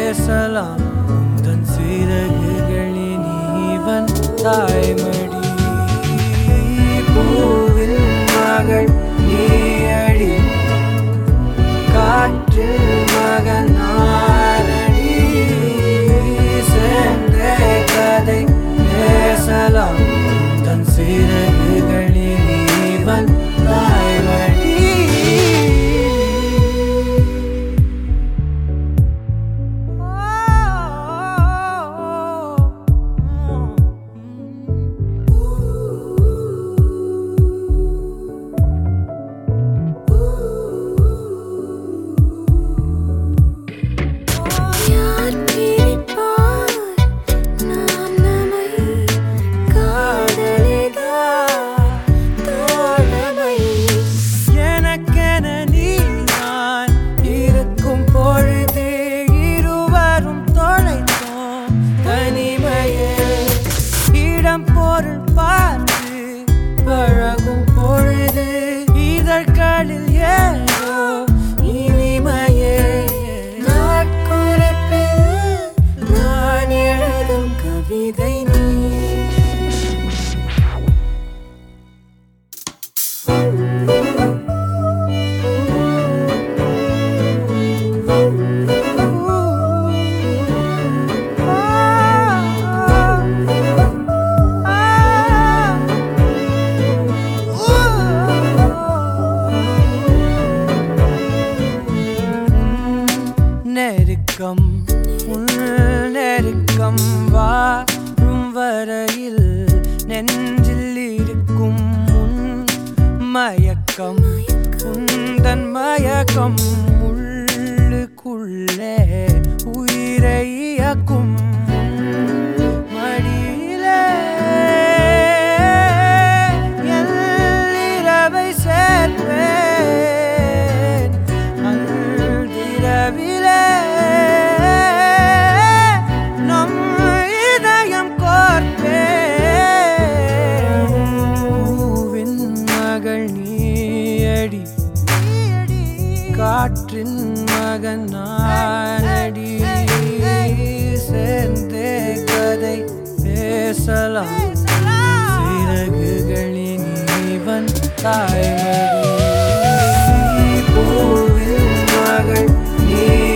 பேசலாம் உந்தன் சிறகுகளின் இவன் தாய்மடி பூவில் மகள் நீயடி காற்றில் மகன் நானடி சேர்ந்தே கதை பேசலாம் தன் சிறகுகளில் இவன் தாய்மடி யார் பிரிப்பார் நாம் நம்மை காதலிதா தோழமை எனக்கென நீ நான் இருக்கும் பொழுது இருவரும் தொலைத்தோம் தனிமையில் இடம் பொருள் பார்த்து பழகும் பொழுது இதழ்களில் ஏதோ இனிமையே நாட்குறிப்பில் நான் எழுதும் கவிதை நீ நெருக்கம் உன் நெருக்கம் வாரும் வரையில் நெஞ்சில் இருக்கும் உன் மயக்கம் உந்தன் மயக்கம் உள்ளுக்குள்ளே உயிரை இயக்கும் உன் மடியிலே என் இரவை சேர்ப்பேன் அன்றிரவிலே நம் இதயம் கோர்ப்பேன் பூவின் மகள் நீயடி காற்றின் மகன் நானடி சேர்ந்தே கதை பேசலாம் சிறகுகளின் இவன் தாய்மடி பூவின் மகள் நீ